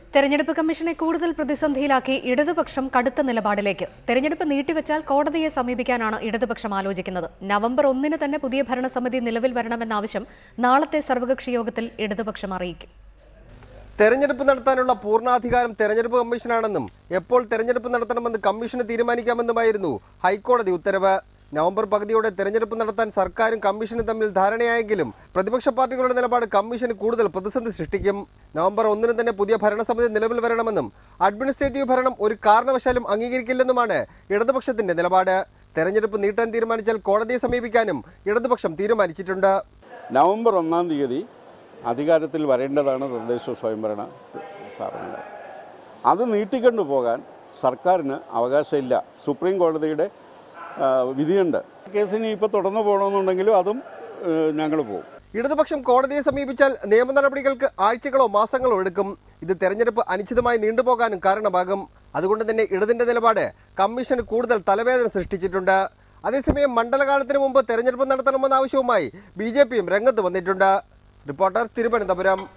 തെരഞ്ഞെടുപ്പ് കമ്മീഷനെ കൂടുതൽ പ്രതിസന്ധിയിലാക്കി ഇടതുപക്ഷം കടുത്ത നിലപാടിലേക്ക് തെരഞ്ഞെടുപ്പ് നീട്ടിവെച്ചാൽ കോടതിയെ സമീപിക്കാനാണ് ഇടതുപക്ഷം ആലോചിക്കുന്നത് നവംബർ ഒന്നിന് തന്നെ പുതിയ ഭരണസമിതി നിലവിൽ വരണമെന്ന ആവശ്യം നാളത്തെ സർവകക്ഷി യോഗത്തിൽ ഇടതുപക്ഷം അറിയിക്കും തെരഞ്ഞെടുപ്പ് നടത്താനുള്ള പൂർണ്ണാധികാരം തെരഞ്ഞെടുപ്പ് കമ്മീഷനാണെന്നും എപ്പോൾ തെരഞ്ഞെടുപ്പ് നടത്തണമെന്ന് കമ്മീഷന് തീരുമാനിക്കാമെന്നുമായിരുന്നു ഹൈക്കോടതി ഉത്തരവ് നവംബർ പകുതിയോടെ തെരഞ്ഞെടുപ്പ് നടത്താൻ സർക്കാരും കമ്മീഷനും തമ്മിൽ ധാരണയായെങ്കിലും പ്രതിപക്ഷ പാർട്ടികളുടെ നിലപാട് കമ്മീഷന് കൂടുതൽ പ്രതിസന്ധി സൃഷ്ടിക്കും നവംബർ ഒന്നിന് തന്നെ പുതിയ ഭരണസമിതി നിലവിൽ വരണമെന്നും അഡ്മിനിസ്ട്രേറ്റീവ് ഭരണം ഒരു കാരണവശാലും അംഗീകരിക്കില്ലെന്നുമാണ് ഇടതുപക്ഷത്തിന്റെ നിലപാട് തെരഞ്ഞെടുപ്പ് നീട്ടാൻ തീരുമാനിച്ചാൽ കോടതിയെ സമീപിക്കാനും ഇടതുപക്ഷം തീരുമാനിച്ചിട്ടുണ്ട് നവംബർ ഒന്നാം തീയതി അധികാരത്തിൽ വരേണ്ടതാണ് തദ്ദേശ സ്വയംഭരണ സ്ഥാപനങ്ങൾ അത് നീട്ടിക്കൊണ്ടു പോകാൻ സർക്കാരിന് അവകാശമില്ല സുപ്രീം കോടതിയുടെ ആ, വിധിയുണ്ട് കേസിന് ഇപ്പോൾ തുടർന്നു പോകണമെന്നുണ്ടെങ്കിലും അതും ഞങ്ങൾ പോകും ഇടതുപക്ഷം കോടതിയെ സമീപിച്ചാൽ നിയമ നടപടികൾക്ക് ആഴ്ചകളോ മാസങ്ങളോ എടുക്കും ഇത് തെരഞ്ഞെടുപ്പ് അനിശ്ചിതമായി നീണ്ടുപോകാനും കാരണമാകും അതുകൊണ്ട് തന്നെ ഇടതിന്റെ നിലപാട് കമ്മീഷന് കൂടുതൽ തലവേദന സൃഷ്ടിച്ചിട്ടുണ്ട് അതേസമയം മണ്ഡലകാലത്തിന് മുമ്പ് തെരഞ്ഞെടുപ്പ് നടത്തണമെന്ന ആവശ്യവുമായി ബി ജെ പിയും രംഗത്ത് വന്നിട്ടുണ്ട് റിപ്പോർട്ടർ തിരുവനന്തപുരം